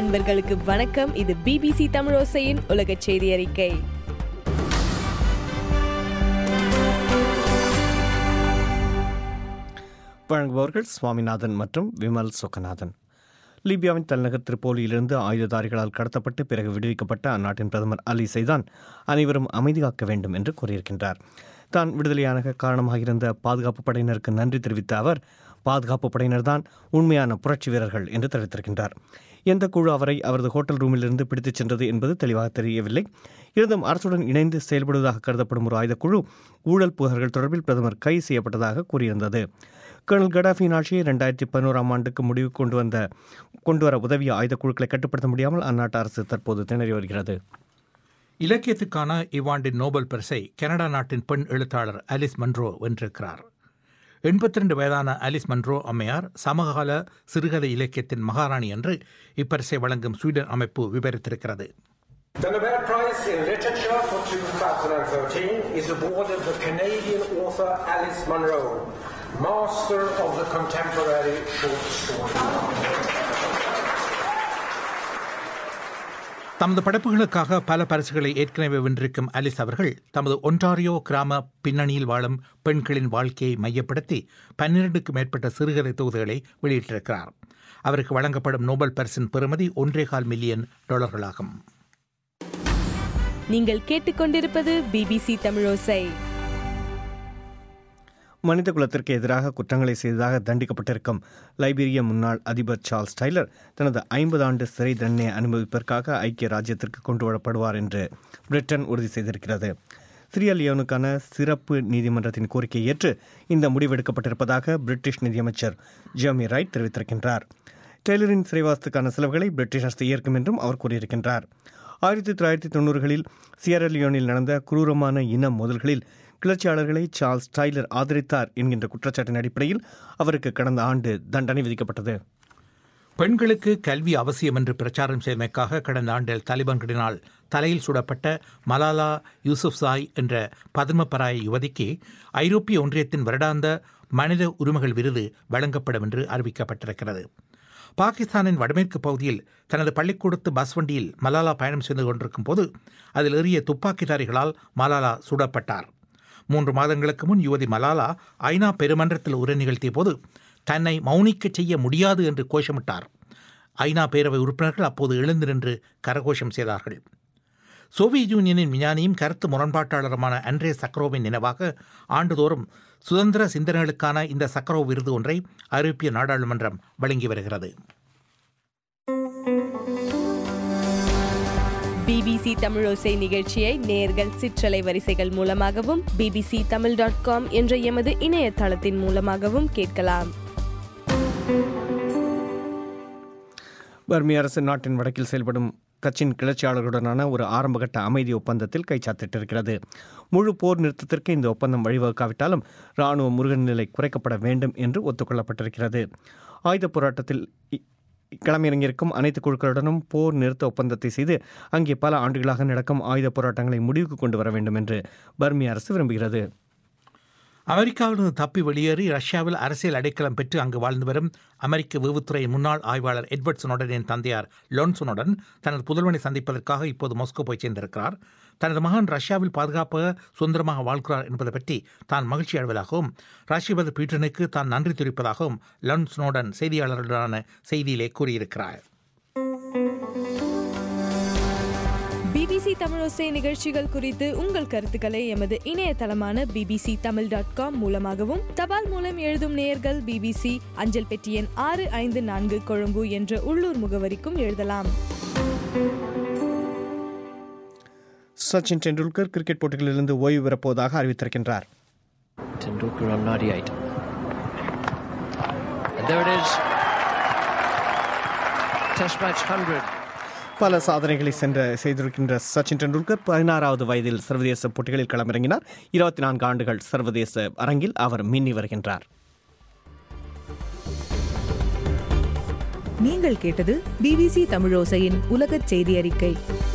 அன்பர்களுக்கு வணக்கம் இது பிபிசி தமிழோசையின் உலக செய்தி அறிக்கை வழங்குபவர்கள் சுவாமிநாதன் மற்றும் விமல் சுகநாதன் லிபியாவின் தலைநகர் திரிபோலியிலிருந்து ஆயுததாரிகளால் கடத்தப்பட்டு பிறகு விடுவிக்கப்பட்ட அந்நாட்டின் பிரதமர் அலி சைதான் அனைவரும் அமைதி காக்க வேண்டும் என்று கூறியிருக்கின்றார் தான் விடுதலையான காரணமாக இருந்த பாதுகாப்பு படையினருக்கு நன்றி தெரிவித்த அவர் பாதுகாப்பு படையினர் தான் உண்மையான புரட்சி வீரர்கள் என்று தெரிவித்திருக்கின்றார் எந்த குழு அவரை அவரது ஹோட்டல் ரூமிலிருந்து பிடித்துச் சென்றது என்பது தெளிவாக தெரியவில்லை இருந்தும் அரசுடன் இணைந்து செயல்படுவதாக கருதப்படும் ஒரு ஆயுதக்குழு ஊழல் புகார்கள் தொடர்பில் பிரதமர் கைது செய்யப்பட்டதாக கூறியிருந்தது கர்னல் கடாஃபியின் ஆட்சியை ரெண்டாயிரத்தி பதினோராம் ஆண்டுக்கு முடிவு கொண்டு வந்த கொண்டு வர உதவிய ஆயுதக் குழுக்களை கட்டுப்படுத்த முடியாமல் அந்நாட்டு அரசு தற்போது திணறி வருகிறது இலக்கியத்துக்கான இவ்வாண்டின் நோபல் பரிசை கனடா நாட்டின் பெண் எழுத்தாளர் அலிஸ் மன்ரோ வென்றிருக்கிறார் எண்பத்தி ரெண்டு வயதான அலிஸ் மன்ரோ அம்மையார் சமகால சிறுகதை இலக்கியத்தின் மகாராணி என்று இப்பரிசை வழங்கும் ஸ்வீடன் அமைப்பு விவரித்திருக்கிறது The Nobel Prize in Literature for 2013 is awarded to Canadian author Alice Munro, master of the contemporary short story. தமது படைப்புகளுக்காக பல பரிசுகளை ஏற்கனவே வென்றிருக்கும் அலிஸ் அவர்கள் தமது ஒன்டாரியோ கிராம பின்னணியில் வாழும் பெண்களின் வாழ்க்கையை மையப்படுத்தி பன்னிரண்டுக்கும் மேற்பட்ட சிறுகதை தொகுதிகளை வெளியிட்டிருக்கிறார் அவருக்கு வழங்கப்படும் நோபல் பரிசின் பெறுமதி ஒன்றேகால் மில்லியன் டாலர்களாகும் நீங்கள் கேட்டுக்கொண்டிருப்பது பிபிசி தமிழோசை மனித குலத்திற்கு எதிராக குற்றங்களை செய்ததாக தண்டிக்கப்பட்டிருக்கும் லைபீரிய முன்னாள் அதிபர் சார்ல்ஸ் டைலர் தனது ஐம்பது ஆண்டு சிறை தண்டனையை அனுபவிப்பதற்காக ஐக்கிய ராஜ்யத்திற்கு கொண்டு வரப்படுவார் என்று பிரிட்டன் உறுதி செய்திருக்கிறது சிரியா லியோனுக்கான சிறப்பு நீதிமன்றத்தின் கோரிக்கையை ஏற்று இந்த முடிவு எடுக்கப்பட்டிருப்பதாக பிரிட்டிஷ் நிதியமைச்சர் ஜெர்மி ரைட் தெரிவித்திருக்கின்றார் டெய்லரின் சிறைவாசத்துக்கான செலவுகளை பிரிட்டிஷ் அரசு ஏற்கும் என்றும் அவர் கூறியிருக்கின்றார் ஆயிரத்தி தொள்ளாயிரத்தி தொண்ணூறுகளில் சியரா லியோனில் நடந்த குரூரமான இன மோதல்களில் கிளர்ச்சியாளர்களை சார்ல்ஸ் டைலர் ஆதரித்தார் என்கின்ற குற்றச்சாட்டின் அடிப்படையில் அவருக்கு கடந்த ஆண்டு தண்டனை விதிக்கப்பட்டது பெண்களுக்கு கல்வி அவசியம் என்று பிரச்சாரம் செய்தமைக்காக கடந்த ஆண்டில் தாலிபான்களினால் தலையில் சுடப்பட்ட மலாலா யூசுப்சாய் என்ற பத்மபராய யுவதிக்கு ஐரோப்பிய ஒன்றியத்தின் வருடாந்த மனித உரிமைகள் விருது வழங்கப்படும் என்று அறிவிக்கப்பட்டிருக்கிறது பாகிஸ்தானின் வடமேற்கு பகுதியில் தனது பள்ளிக்கூடத்து பஸ் வண்டியில் மலாலா பயணம் செய்து கொண்டிருக்கும் போது அதில் எறிய துப்பாக்கிதாரிகளால் மலாலா சுடப்பட்டார் மூன்று மாதங்களுக்கு முன் யுவதி மலாலா ஐநா பெருமன்றத்தில் உரை நிகழ்த்திய போது தன்னை மௌனிக்கச் செய்ய முடியாது என்று கோஷமிட்டார் ஐநா பேரவை உறுப்பினர்கள் அப்போது எழுந்து நின்று கரகோஷம் செய்தார்கள் சோவியத் யூனியனின் விஞ்ஞானியும் கருத்து முரண்பாட்டாளருமான அண்ட்ரே சக்ரோவின் நினைவாக ஆண்டுதோறும் சுதந்திர சிந்தனைகளுக்கான இந்த சக்கரோ விருது ஒன்றை ஐரோப்பிய நாடாளுமன்றம் வழங்கி வருகிறது பிபிசி தமிழோசை நிகழ்ச்சியை நேர்கள் சிற்றலை வரிசைகள் மூலமாகவும் பிபிசி தமிழ் டாட் காம் என்ற எமது இணையதளத்தின் மூலமாகவும் கேட்கலாம் பர்மிய அரசு நாட்டின் வடக்கில் செயல்படும் கட்சியின் கிளர்ச்சியாளர்களுடனான ஒரு ஆரம்பகட்ட அமைதி ஒப்பந்தத்தில் கைச்சாத்திட்டிருக்கிறது முழு போர் நிறுத்தத்திற்கு இந்த ஒப்பந்தம் வழிவகுக்காவிட்டாலும் இராணுவ முருகன் நிலை குறைக்கப்பட வேண்டும் என்று ஒத்துக்கொள்ளப்பட்டிருக்கிறது ஆயுத போராட்டத்தில் இ- களமிறங்கியிருக்கும் அனைத்து குழுக்களுடனும் போர் நிறுத்த ஒப்பந்தத்தை செய்து அங்கே பல ஆண்டுகளாக நடக்கும் ஆயுத போராட்டங்களை முடிவுக்கு கொண்டு வர வேண்டும் என்று பர்மிய அரசு விரும்புகிறது அமெரிக்காவிலிருந்து தப்பி வெளியேறி ரஷ்யாவில் அரசியல் அடைக்கலம் பெற்று அங்கு வாழ்ந்து வரும் அமெரிக்க வேவுத்துறை முன்னாள் ஆய்வாளர் எட்வர்ட் சுனோடனின் தந்தையார் லோன்சுனுடன் தனது புதல்வனை சந்திப்பதற்காக இப்போது மாஸ்கோ போய் சேர்ந்திருக்கிறார் தனது மகன் ரஷ்யாவில் பாதுகாப்பாக சுதந்திரமாக வாழ்கிறார் என்பது பற்றி தான் மகிழ்ச்சி அடைவதாகவும் ராஷ்டிரபதி பீட்டனுக்கு தான் நன்றி தெரிவிப்பதாகவும் லன் ஸ்னோடன் செய்தியாளர்களுடனான செய்தியிலே கூறியிருக்கிறார் பிபிசி தமிழோசை நிகழ்ச்சிகள் குறித்து உங்கள் கருத்துக்களை எமது இணையதளமான பிபிசி தமிழ் டாட் காம் மூலமாகவும் தபால் மூலம் எழுதும் நேயர்கள் பிபிசி அஞ்சல் பெட்டி எண் ஆறு ஐந்து நான்கு கொழும்பு என்ற உள்ளூர் முகவரிக்கும் எழுதலாம் சச்சின் டெண்டுல்கர் கிரிக்கெட் போட்டிகளிலிருந்து ஓய்வு பெறப்போவதாக அறிவித்திருக்கின்றார் Tendulkar on 98. And there it is. Test match 100. பல சாதனைகளை சென்ற செய்திருக்கின்ற சச்சின் டெண்டுல்கர் பதினாறாவது வயதில் சர்வதேச போட்டிகளில் களமிறங்கினார் இருபத்தி நான்கு ஆண்டுகள் சர்வதேச அரங்கில் அவர் மின்னி வருகின்றார் நீங்கள் கேட்டது பிபிசி தமிழோசையின் உலகச் செய்தி அறிக்கை